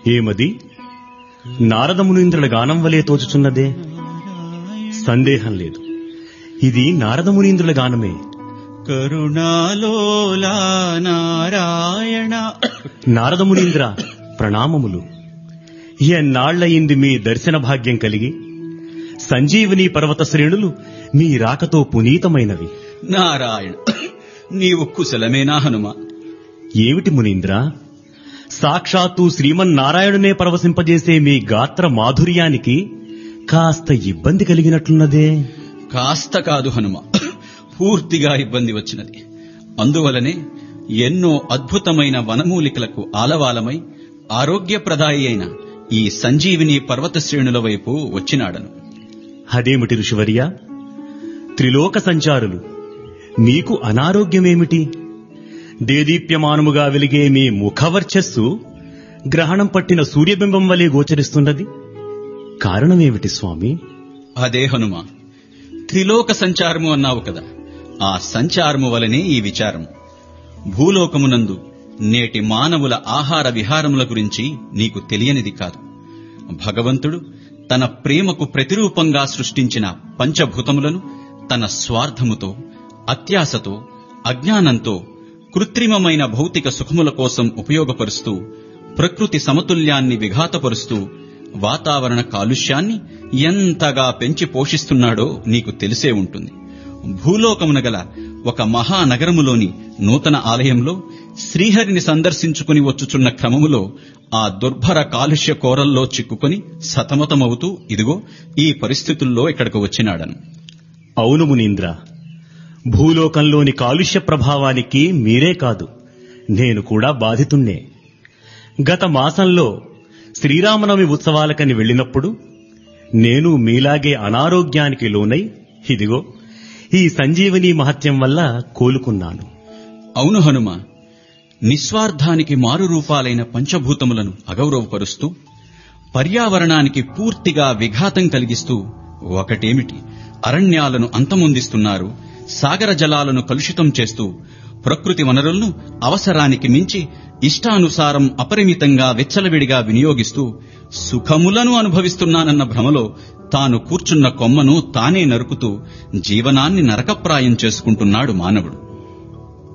ఏమది నారదమునీంద్రుల గానం వలె తోచుచున్నదే సందేహం లేదు ఇది నారదమునీంద్రుల గానమే కరుణాలోలా నారాయణ నారదమునీంద్ర ప్రణామములు ఎన్నాళ్లయింది మీ దర్శన భాగ్యం కలిగి సంజీవని పర్వత శ్రేణులు మీ రాకతో పునీతమైనవి నారాయణ నీవు కుశలమేనా హనుమ ఏమిటి మునీంద్ర సాక్షాత్తు శ్రీమన్నారాయణునే పరవశింపజేసే మీ గాత్ర మాధుర్యానికి కాస్త ఇబ్బంది కలిగినట్లున్నదే కాస్త కాదు హనుమ పూర్తిగా ఇబ్బంది వచ్చినది అందువలనే ఎన్నో అద్భుతమైన వనమూలికలకు ఆలవాలమై ఆరోగ్యప్రదాయి అయిన ఈ సంజీవిని పర్వత శ్రేణుల వైపు వచ్చినాడను అదేమిటి ఋషివర్య త్రిలోక సంచారులు మీకు అనారోగ్యమేమిటి దేదీప్యమానముగా వెలిగే మీ ముఖవర్చస్సు గ్రహణం పట్టిన సూర్యబింబం వలె గోచరిస్తున్నది కారణమేమిటి స్వామి అదే హనుమ త్రిలోక సంచారము అన్నావు కదా ఆ సంచారము వలనే ఈ విచారం భూలోకమునందు నేటి మానవుల ఆహార విహారముల గురించి నీకు తెలియనిది కాదు భగవంతుడు తన ప్రేమకు ప్రతిరూపంగా సృష్టించిన పంచభూతములను తన స్వార్థముతో అత్యాశతో అజ్ఞానంతో కృత్రిమమైన భౌతిక సుఖముల కోసం ఉపయోగపరుస్తూ ప్రకృతి సమతుల్యాన్ని విఘాతపరుస్తూ వాతావరణ కాలుష్యాన్ని ఎంతగా పెంచి పోషిస్తున్నాడో నీకు తెలిసే ఉంటుంది భూలోకమున గల ఒక మహానగరములోని నూతన ఆలయంలో శ్రీహరిని సందర్శించుకుని వచ్చుచున్న క్రమములో ఆ దుర్భర కాలుష్య కోరల్లో చిక్కుకొని సతమతమవుతూ ఇదిగో ఈ పరిస్థితుల్లో ఇక్కడికి వచ్చినాడను అవును మునీంద్ర భూలోకంలోని కాలుష్య ప్రభావానికి మీరే కాదు నేను కూడా బాధితున్నే గత మాసంలో శ్రీరామనవమి ఉత్సవాలకని వెళ్ళినప్పుడు నేను మీలాగే అనారోగ్యానికి లోనై ఇదిగో ఈ సంజీవని మహత్యం వల్ల కోలుకున్నాను అవును హనుమ నిస్వార్థానికి మారు రూపాలైన పంచభూతములను అగౌరవపరుస్తూ పర్యావరణానికి పూర్తిగా విఘాతం కలిగిస్తూ ఒకటేమిటి అరణ్యాలను అంతమొందిస్తున్నారు సాగర జలాలను కలుషితం చేస్తూ ప్రకృతి వనరులను అవసరానికి మించి ఇష్టానుసారం అపరిమితంగా వెచ్చలవిడిగా వినియోగిస్తూ సుఖములను అనుభవిస్తున్నానన్న భ్రమలో తాను కూర్చున్న కొమ్మను తానే నరుకుతూ జీవనాన్ని నరకప్రాయం చేసుకుంటున్నాడు మానవుడు